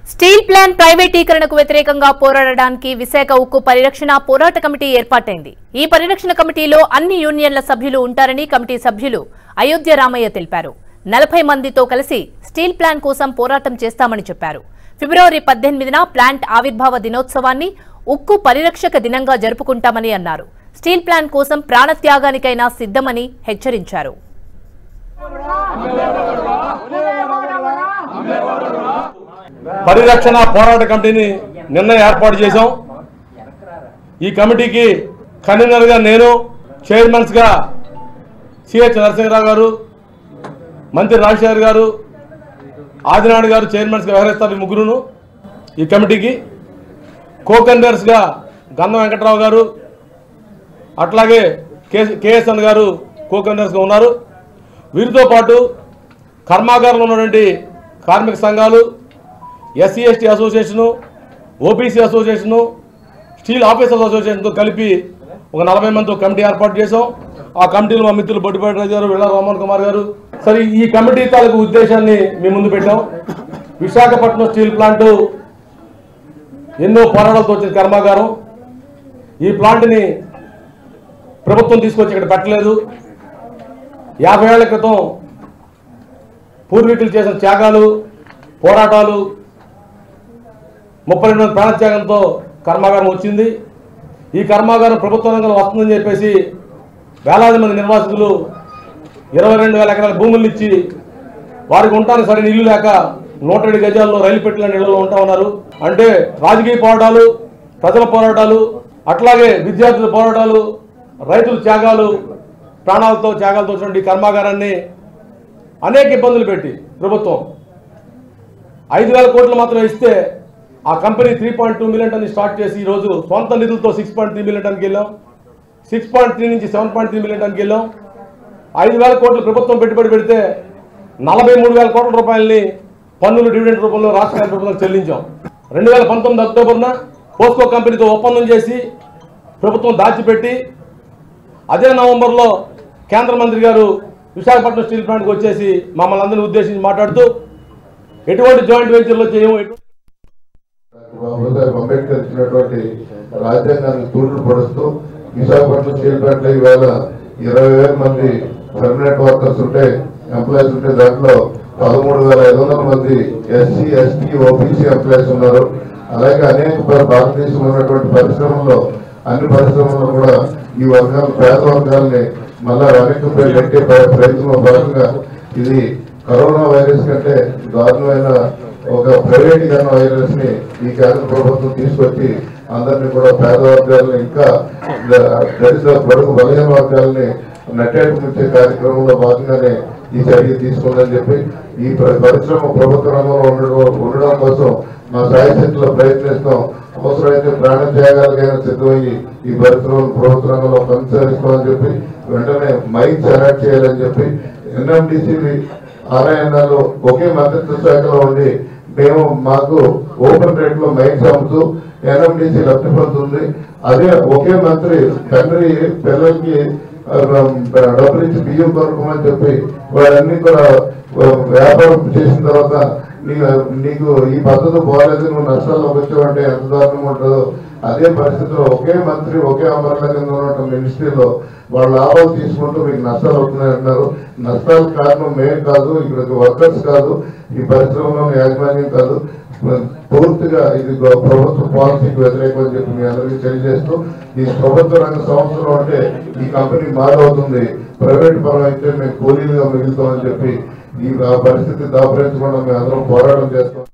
steel plant ప్రైవేటీకరణకు వ్యతిరేకంగా పోరాడడానికి విశాఖ ఉక్కు పరిరక్షణ పోరాట కమిటీ ఏర్పాటైంది ఈ పరిరక్షణ కమిటీలో అన్ని యూనియన్ల సభ్యులు ఉంటారని కమిటీ సభ్యులు అయోధ్య రామయ్య తెలిపారు నలభై మందితో కలిసి స్టీల్ ప్లాంట్ కోసం పోరాటం చేస్తామని చెప్పారు ఫిబ్రవరి పద్దెనిమిదిన ప్లాంట్ ఆవిర్భావ దినోత్సవాన్ని ఉక్కు పరిరక్షక దినంగా జరుపుకుంటామని అన్నారు స్టీల్ ప్లాంట్ కోసం ప్రాణత్యాగానికైనా సిద్ధమని హెచ్చరించారు పరిరక్షణ పోరాట కమిటీని నిన్న ఏర్పాటు చేశాం ఈ కమిటీకి కన్వీనర్గా నేను చైర్మన్స్గా సిహెచ్ నరసింహరావు గారు మంత్రి రాజశేఖర్ గారు ఆదినాడు గారు చైర్మన్స్గా వ్యవహరిస్తారు ఈ ముగ్గురును ఈ కమిటీకి కో కన్వీనర్స్గా గన్న వెంకట్రావు గారు అట్లాగే కే కేఎస్ఎన్ గారు కో కన్వీనర్స్గా ఉన్నారు వీరితో పాటు కర్మాగారంలో ఉన్నటువంటి కార్మిక సంఘాలు SC ST association OBC association steel officers అసోసియేషన్తో కలిపి ఒక నలభై మందితో కమిటీ ఏర్పాటు చేశాం ఆ కమిటీలో మా మిత్రులు బొడ్డిపేట రాజు గారు విళ్ళ రామన్ కుమార్ గారు సరే ఈ కమిటీ తాలూకు ఉద్దేశాన్ని మీ ముందు పెట్టాం విశాఖపట్నం స్టీల్ ప్లాంటు ఎన్నో పోరాటాలతో వచ్చిన కర్మాగారం ఈ ప్లాంట్ని ప్రభుత్వం తీసుకొచ్చి ఇక్కడ పెట్టలేదు యాభై ఏళ్ల క్రితం పూర్వీకులు చేసిన త్యాగాలు పోరాటాలు ముప్పై రెండు మంది ప్రాణత్యాగంతో కర్మాగారం వచ్చింది ఈ కర్మాగారం ప్రభుత్వ రంగంలో వస్తుందని చెప్పేసి వేలాది మంది నిర్వాసితులు ఇరవై రెండు వేల ఎకరాల భూములు ఇచ్చి వారికి ఉండటానికి సరైన ఇల్లు లేక నూట ఏడు గజాల్లో రైలు పెట్టిన ఇళ్లలో ఉంటా ఉన్నారు అంటే రాజకీయ పోరాటాలు ప్రజల పోరాటాలు అట్లాగే విద్యార్థుల పోరాటాలు రైతుల త్యాగాలు ప్రాణాలతో త్యాగాలతో వచ్చినటువంటి ఈ కర్మాగారాన్ని అనేక ఇబ్బందులు పెట్టి ప్రభుత్వం ఐదు వేల కోట్లు మాత్రమే ఇస్తే ఆ company three point two million ton start చేసి ఈ రోజు సొంత నిధులతో సిక్స్ పాయింట్ త్రీ మిలియన్ టన్కి వెళ్ళాం సిక్స్ పాయింట్ త్రీ నుంచి సెవెన్ పాయింట్ త్రీ మిలియన్ టన్కి వెళ్ళాం ఐదు వేల కోట్లు ప్రభుత్వం పెట్టుబడి పెడితే నలభై మూడు వేల కోట్ల రూపాయలని పన్నులు డివిడెంట్ రూపంలో రాష్ట్ర కేంద్ర ప్రభుత్వం చెల్లించాం రెండు వేల పంతొమ్మిది అక్టోబర్న పోస్కో కంపెనీతో ఒప్పందం చేసి ప్రభుత్వం దాచిపెట్టి అదే నవంబర్లో కేంద్ర మంత్రి గారు విశాఖపట్నం స్టీల్ ప్లాంట్కి వచ్చేసి మమ్మల్ని అందరినీ ఉద్దేశించి మాట్లాడుతూ ఎటువంటి జాయింట్ వెంచర్లో చేయము ఎటువంటి బాబాసాహెబ్ అంబేద్కర్ ఇచ్చినటువంటి రాజ్యాంగాన్ని తూట్లు పడుస్తూ విశాఖపట్నం స్టీల్ ప్లాంట్ ఈవేళ ఇరవై వేల మంది పర్మనెంట్ వర్కర్స్ ఉంటే ఎంప్లాయీస్ ఉంటే దాంట్లో పదమూడు వేల ఐదు వందల మంది ఎస్సీ ఎస్టీ ఓబీసీ ఎంప్లాయీస్ ఉన్నారు అలాగే అనేక ప- భారతదేశంలో ఉన్నటువంటి పరిశ్రమల్లో అన్ని పరిశ్రమల్లో కూడా ఈ వర్గాలు పేద వర్గాల్ని మళ్ళా వెనక్కి నెట్టే ప్ర- ప్రయత్నంలో భాగంగా ఇది కరోనా వైరస్ కంటే దారుణమైన ఒక ప్రైవేటీకరణ వైరస్ ని ఈ కేంద్ర ప్రభుత్వం తీసుకొచ్చి అందరినీ కూడా పేద వర్గాలను ఇంకా ద- దళిత పొడుగు బలహీన వర్గాలని నట్టేటు ముంచే కార్యక్రమంలో భాగంగానే ఈ చర్య తీసుకుందని చెప్పి ఈ ప్ర- పరిశ్రమ ప్రభుత్వ రంగంలో ఉండడం ఉండడం కోసం మా సాయశక్తిలో ప్రయత్నిస్తాం అవసరమైతే ప్రాణ త్యాగాలకైనా సిద్ధమయ్యి ఈ పరిశ్రమను ప్రభుత్వ రంగంలో కొనసాగిస్తామని చెప్పి వెంటనే మైక్స్ అలాట్ చేయాలని చెప్పి ఎన్ఎండిసి ఆర్ఐఎన్ఆర్లో ఒకే మంత్రిత్వ శాఖలో ఉండి మేము మాకు ఓపెన్ రేట్ లో మైక్స్ అమ్ముతూ ఎన్ఎండిసి లబ్ధి పొందుతుంది అదే ఒకే మంత్రి తండ్రి పిల్లలకి ఆ, డబ్బులు ఇచ్చి బియ్యం కొనుక్కోమని చెప్పి వాళ్ళన్నీ కూడా ఆ, వ్యాపారం చేసిన తర్వాత నీకు నీకు ఈ పద్ధతి పోలేదు నువ్వు నష్టాల్లోకి వచ్చావంటే ఎంత దారుణంగా ఉంటుందో అదే పరిస్థితిలో ఒకే మంత్రి ఒకే అమరుల కింద ఉన్న మినిస్ట్రీలో వాళ్ళ లాభాలు తీసుకుంటూ మీకు నష్టాలు అవుతున్నాయి అంటున్నారు నష్టాలకు కారణం మేము కాదు ఇక్కడ వర్కర్స్ కాదు ఈ పరిశ్రమలో యాజమాన్యం కాదు పూర్తిగా ఇది గో- ప్రభుత్వ పాలసీకి వ్యతిరేకం అని చెప్పి మీ అందరికీ తెలియజేస్తూ ఈ ప్రభుత్వ రంగ సంస్థలో అంటే ఈ కంపెనీ మారవుతుంది ప్రైవేట్ పరం అయితే మేము కూలీలుగా మిగులుతామని చెప్పి ఈ ఆ పరిస్థితి దాపరించకుండా మేము అందరం పోరాటం చేస్తాం